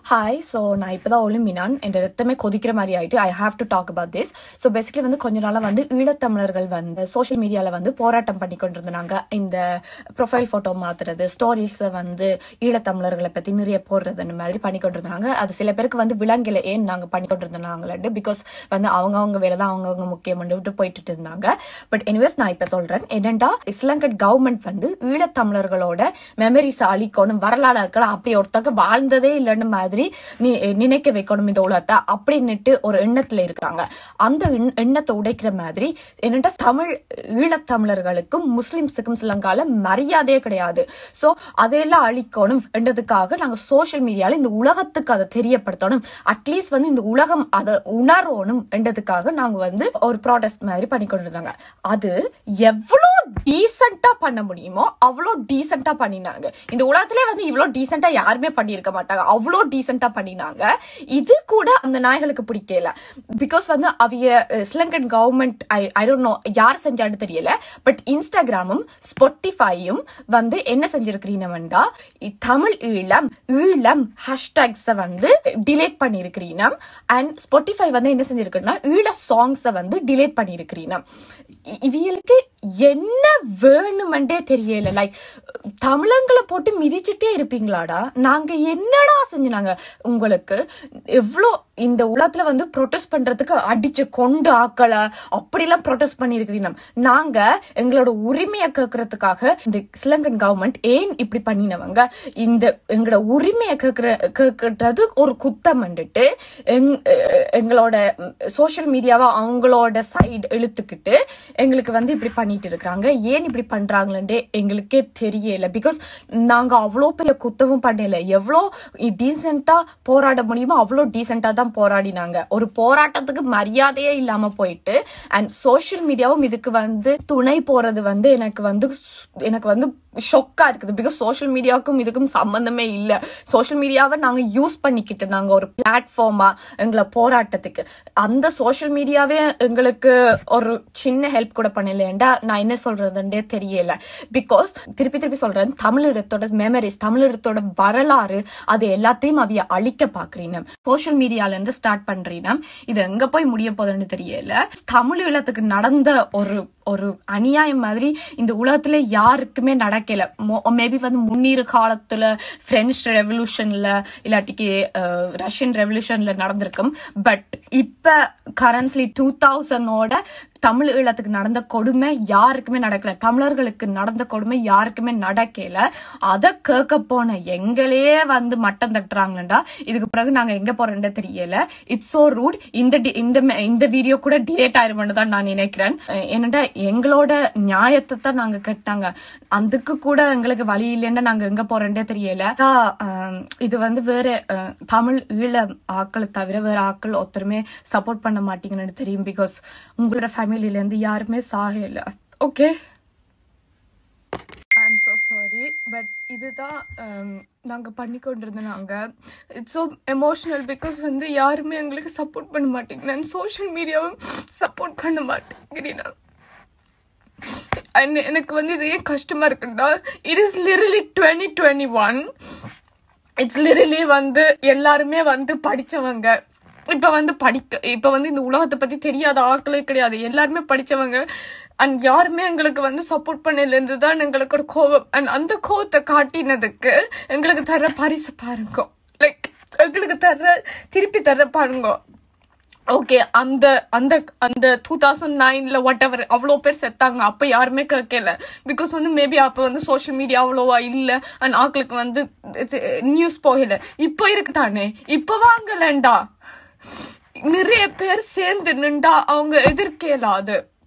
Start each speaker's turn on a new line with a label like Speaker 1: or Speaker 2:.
Speaker 1: hi so நான் இப்போ தான் ஒலிம்பினான் என் ரத்தமே கொதிக்கிற மாதிரி ஆயிட்டு I have to talk about this so basically வந்து கொஞ்ச நாளாக வந்து ஈழத்தமிழர்கள் வந்து சோஷியல் மீடியாவில் வந்து போராட்டம் பண்ணி கொண்டிருந்தாங்க இந்த ப்ரொஃபைல் ஃபோட்டோ மாத்துறது ஸ்டோரிஸை வந்து ஈழத்தமிழர்களை பற்றி நிறைய போடுறது அந்த மாதிரி பண்ணி கொண்டிருந்தாங்க அது சில பேருக்கு வந்து விலங்கில ஏன் நாங்கள் பண்ணி கொண்டிருந்தாங்களே பிகாஸ் வந்து அவங்கவுங்க வேலை தான் அவங்கவுங்க முக்கியம் விட்டு போயிட்டு இருந்தாங்க பட் எனிவேஸ் நான் இப்போ சொல்கிறேன் என்னென்னா இஸ்லாங்கட் கவர்மெண்ட் வந்து ஈழத்தமிழர்களோட மெமரிஸ் அழிக்கணும் வரலாறு இருக்கலாம் அப்படி ஒருத்தங்க வாழ்ந்ததே இல்லைன்னு மாதிரி நீ நினைக்க வைக்கணும் இந்த உலகத்தை அப்படின்னுட்டு ஒரு எண்ணத்துல இருக்காங்க அந்த எண்ண- எண்ணத்தை உடைக்கிற மாதிரி என்னட்டா தமிழ் ஈழத்தமிழர்களுக்கும் முஸ்லிம்ஸுக்கும் சிலங்கால மரியாதையே கிடையாது சோ அதையெல்லாம் அழிக்கணும் என்றதுக்காக நாங்க சோஷியல் மீடியால இந்த உலகத்துக்கு அதை தெரியப்படுத்தணும் அட்லீஸ்ட் வந்து இந்த உலகம் அதை உணரணும் என்றதுக்காக நாங்க வந்து ஒரு ப்ராடக்ட் மாதிரி பண்ணி கொண்டிருந்தாங்க அது எவ்வளவு டீசெண்டா பண்ண முடியுமோ அவ்வளோ டீசெண்டா பண்ணினாங்க இந்த உலகத்திலே வந்து இவ்வளோ டீசெண்டா யாருமே பண்ணியிருக்க மாட்டாங்க அவ்வளோ டீசெண்டா பண்ணினாங்க இது கூட அந்த நாய்களுக்கு பிடிக்கல பிகாஸ் வந்து அவிய Sri Lankan government I I don't know யார் செஞ்சான்னு தெரியல பட் இன்ஸ்டாகிராமும் ஸ்பாட்டிஃபையும் வந்து என்ன செஞ்சிருக்கிறீனவன்டா இ- தமிழ் ஈழம் ஈழம் ஹேஷ்டாக்ஸை வந்து டிலேட் பண்ணியிருக்கிறீனம் அண்ட் ஸ்பாட்டிஃபை வந்து என்ன செஞ்சிருக்குன்னா ஈழ சாங்ஸை வந்து டிலேட் பண்ணியிருக்கிறீனம் இ- இவியலுக்கு என்ன வேணுமென்றே தெரியல லைக் தமிழங்களை போட்டு மிதிச்சுட்டே இருப்பீங்களாடா நாங்க என்னடா செஞ்சுனாங்க உங்களுக்கு எவ்வளோ இந்த உலகத்துல வந்து ப்ரொட்டஸ்ட் பண்றதுக்கு அடிச்சு கொண்டு ஆக்கல அப்படிலாம் ப்ரொட்டஸ்ட் பண்ணிருக்கிறீங்க நாங்க எங்களோட உரிமையை கேட்கறதுக்காக இந்த ஸ்ரீலங்கன் கவர்மெண்ட் ஏன் இப்படி பண்ணினவங்க இந்த எங்களோட உரிமையை கேட்கிற கேட்கறது ஒரு குத்தம் வந்துட்டு எங்- எ- எங்களோட சோஷியல் மீடியாவை அவங்களோட சைடு இழுத்துக்கிட்டு எங்களுக்கு வந்து இப்படி பண்ணிட்டு இருக்காங்க ஏன் இப்படி பண்றாங்களே எங்களுக்கே தெரியல பிகாஸ் நாங்க அவ்வளோ பெரிய குத்தமும் பண்ணல எவ்வளோ டீசெண்டா போராட முடியுமோ அவ்வளோ டீசெண்டா தான் போராடினாங்க ஒரு போராட்டத்துக்கு மரியாதையே இல்லாம போயிட்டு அண்ட் சோஷியல் மீடியாவும் இதுக்கு வந்து துணை போறது வந்து எனக்கு வந்து எனக்கு வந்து ஷொக்கா இருக்குது பிகாஸ் சோஷியல் மீடியாவுக்கும் இதுக்கும் சம்பந்தமே இல்ல சோஷியல் மீடியாவை நாங்க யூஸ் பண்ணிக்கிட்டு நாங்க ஒரு பிளாட்ஃபார்மா எங்களை போராட்டத்துக்கு அந்த சோஷியல் மீடியாவே எங்களுக்கு ஒரு சின்ன ஹெல்ப் கூட பண்ணலையேண்டா நான் என்ன சொல்றதுன்றே தெரியல பிகாஸ் திருப்பி திருப்பி சொல்றேன் தமிழகத்தோட மெமரிஸ் தமிழகத்தோட வரலாறு அது எல்லாத்தையும் அவிய அழிக்க பாக்குறீங்க சோஷியல் மீடியால இருந்து ஸ்டார்ட் பண்றீங்க இது எங்க போய் முடிய போகுதுன்னு தெரியல தமிழ் ஈழத்துக்கு நடந்த ஒரு ஒரு அநியாயம் மாதிரி இந்த உலகத்துல யாருக்குமே நடக்கல மேபி வந்து முன்னீர் காலத்துல பிரெஞ்சு ரெவல்யூஷன்ல இல்லாட்டிக்கு அஹ், ரஷ்யன் ரெவல்யூஷன்ல நடந்திருக்கும் பட் இப்ப கரன்ஸ்லி டூ தௌசண்டோட தமிழ் ஈழத்துக்கு நடந்த கொடுமை யாருக்குமே நடக்கல தமிழர்களுக்கு நடந்த கொடுமை யாருக்குமே நடக்கல அதை கேட்க போன எங்களையே வந்து மட்டம் தட்டுறாங்களா இதுக்கு பிறகு நாங்க எங்க போறோம்னு தெரியல இட்ஸ் சோ ரூட் இந்த di- இந்த ம- இந்த வீடியோ கூட டிலேட் ஆயிருமென்னு தான் நான் நினைக்கிறேன் அஹ் என்னடா எங்களோட நியாயத்தை தான் நாங்க கேட்டாங்க அதுக்கு கூட எங்களுக்கு வழி இல்லைன்னா நாங்க எங்க போறோம்னே தெரியல ஆஹ், ஆஹ், இது வந்து வேற அஹ், தமிழ் ஈழ ஆக்களை தவிர வேற ஆக்கள் ஒருத்தருமே சப்போர்ட் பண்ண மாட்டீங்கன்னு தெரியும் பிகாஸ் உங்களோட ஃபேமிலில இருந்து யாருமே சாகல okay I am so sorry but இதுதான் um, நாங்க பண்ணி கொண்டிருந்த நாங்க இட்ஸ் ஸோ எமோஷனல் பிகாஸ் வந்து யாருமே எங்களுக்கு சப்போர்ட் பண்ண மாட்டேங்கிறாங்க சோஷியல் மீடியாவும் சப்போர்ட் பண்ண மாட்டேங்கிறீங்க And எனக்கு வந்து இது ஏன் கஷ்டமா இருக்குன்னா it is லிரலி twenty twenty one it's லிரலி வந்து எல்லாருமே வந்து படிச்சவங்க இப்ப வந்து படிக்க இப்ப வந்து இந்த உலகத்தை பத்தி தெரியாத ஆட்களே கிடையாது எல்லாருமே படிச்சவங்க அண்ட் யாருமே எங்களுக்கு வந்து சப்போர்ட் பண்ணல இருந்துதான் எங்களுக்கு ஒரு கோவம் அண்ட் அந்த கோவத்தை காட்டினதுக்கு எங்களுக்கு தர்ற பரிசு பாருங்க லைக் எங்களுக்கு தர்ற திருப்பி தர்ற பாருங்க ஓகே அந்த அந்த அந்த டூ தௌசண்ட் நைன்ல வாட் எவர் அவ்வளோ பேர் செத்தாங்க அப்ப யாருமே கேட்கல பிகாஸ் வந்து மேபி அப்ப வந்து சோஷியல் மீடியா அவ்வளோவா இல்ல அண்ட் ஆக்களுக்கு வந்து நியூஸ் போகல இப்போ இருக்கு தானே இப்போ வாங்கலண்டா நிறைய பேர் சேர்ந்து நின்றா அவங்க எதிர்க்கலாது